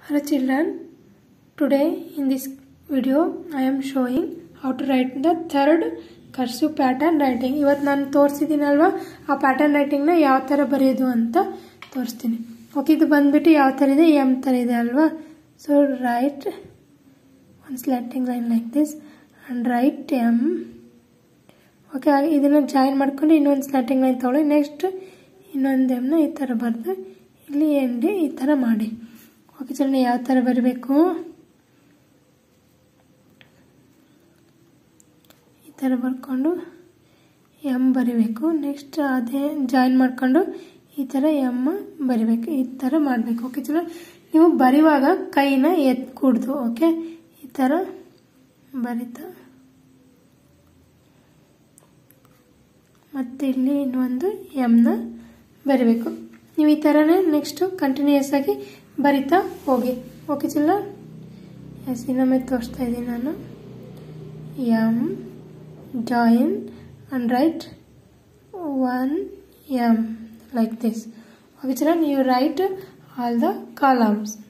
Hello children, today in this video I am showing how to write the third cursive pattern writing. ಇವತ್ತು ನಾನು ತೋರಿಸಿದ್ದೀನಲ್ವಾ ಆ pattern ರೈಟಿಂಗ್ನ ಯಾವ ಥರ ಬರೆಯೋದು ಅಂತ ತೋರಿಸ್ತೀನಿ ಓಕೆ ಇದು ಬಂದ್ಬಿಟ್ಟು ಯಾವ ಥರ ಇದೆ ಎಮ್ ಥರ ಇದೆ ಅಲ್ವಾ so right one slanting line like this and right M okay ಇದನ್ನು ಜಾಯಿನ್ ಮಾಡ್ಕೊಂಡು ಇನ್ನೊಂದು ಸ್ಲ್ಯಾಟಿಂಗ್ ಲೈನ್ ತೊಗೊಳ್ಳಿ ನೆಕ್ಸ್ಟ್ ಇನ್ನೊಂದು ಎಮ್ನ ಈ ಥರ ಬರೆದು ಇಲ್ಲಿ ಎನ್ ಡಿ ಈ ಥರ ಮಾಡಿ ಓಕೆ ಚರಣ ಯಾವ ಥರ ಬರಬೇಕು ಈ ಥರ ಬರ್ಕೊಂಡು ಎಮ್ ಬರಿಬೇಕು ನೆಕ್ಸ್ಟ್ ಅದೇ ಜಾಯಿನ್ ಮಾಡ್ಕೊಂಡು ಈ ಥರ ಎಮ್ ಬರಿಬೇಕು ಈ ಥರ ಮಾಡಬೇಕು ಓಕೆ ಚಲೋ ನೀವು ಬರೆಯುವಾಗ ಕೈನ ಎತ್ಕೂಡ್ದು ಓಕೆ ಈ ಥರ ಬರಿತಾ ಮತ್ತು ಇಲ್ಲಿ ಇನ್ನೊಂದು ಎಮ್ನ ಬರಿಬೇಕು ನೀವು ಈ ಥರನೇ ನೆಕ್ಸ್ಟು ಕಂಟಿನ್ಯೂಯಸ್ ಆಗಿ ಬರಿತಾ ಹೋಗಿ ಓಕೆ ಚಿಲ್ಲ ಎಸ್ ಇನ್ನೊಮ್ಮೆ ತೋರಿಸ್ತಾ ಇದ್ದೀನಿ ನಾನು M join and right one M like this okay ಚಿಲ್ಲ ನೀವು ರೈಟ್ ಆಲ್ ದ ಕಾಲಮ್ಸ್